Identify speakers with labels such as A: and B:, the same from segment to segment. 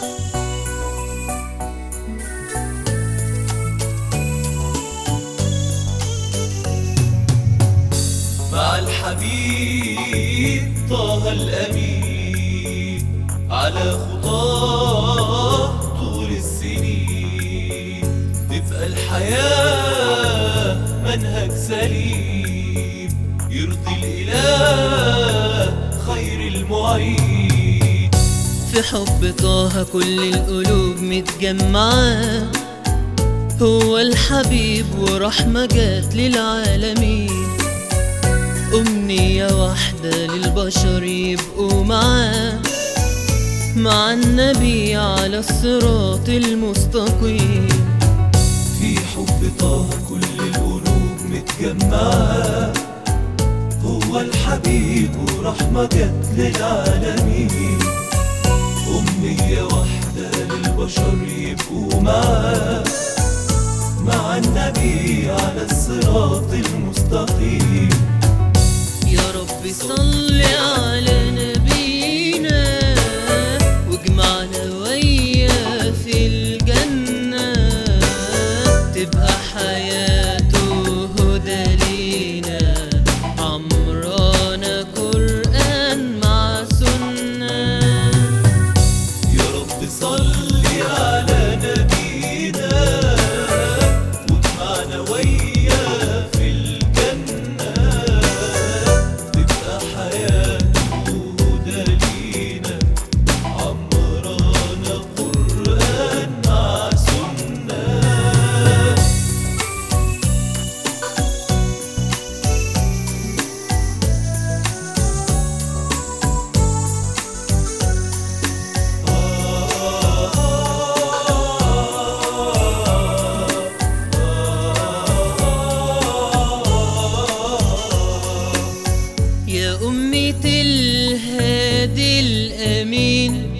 A: مع الحبيب طه الأمين على خطاه طول السنين تبقى الحياة منهج سليم يرضي الإله خير المعين
B: في حب طه كل القلوب متجمعة هو الحبيب ورحمة جات للعالمين أمنية واحدة للبشر يبقوا معاه مع النبي على الصراط المستقيم
A: في حب طه كل القلوب متجمعة هو الحبيب ورحمة جت للعالمين أمنية واحدة للبشر يبقوا معاه مع النبي على الصراط المستقيم
B: يا رب صل على نبينا واجمعنا وياه في الجنة تبقى حياته هدى لينا عمرانا قرآن مع سنة
A: يا رب صل على نبينا واجمعنا وياه في الجنة تبقى حياته هدى لينا عمرانا قرآن مع سنة
B: يا أمة الهادي الأمين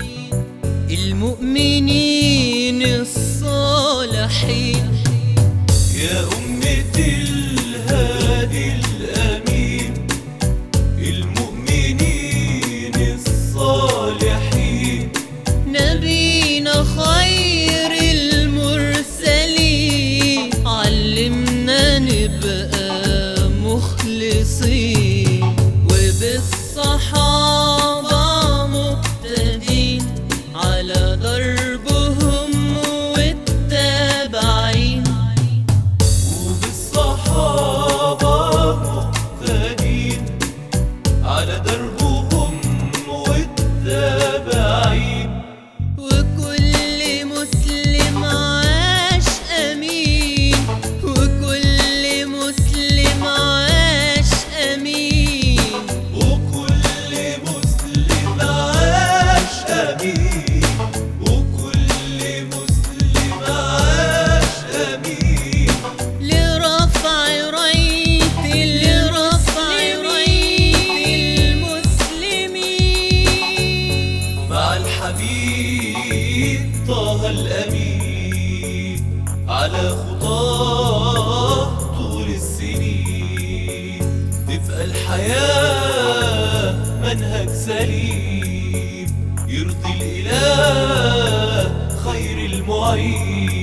B: المؤمنين الصالحين
A: يا أمة الهادي الأمين المؤمنين الصالحين
B: نبينا خير المرسلين علمنا نبقى مخلصين وبالصحابة مقتدين على دربهم والتابعين
A: وبالصحابة مقتدين على دربهم والتابعين
B: وكل مسلم عاش أمين وكل مسلم عاش أمين
A: وكل مسلم عاش أمين وكل مسلم عاش أمين
B: لرفع راية لرفع راية المسلمين
A: مع الحبيب طه الأمين على خطاه طول السنين تبقى الحياة منهج سليم يرضي الإله خير المعين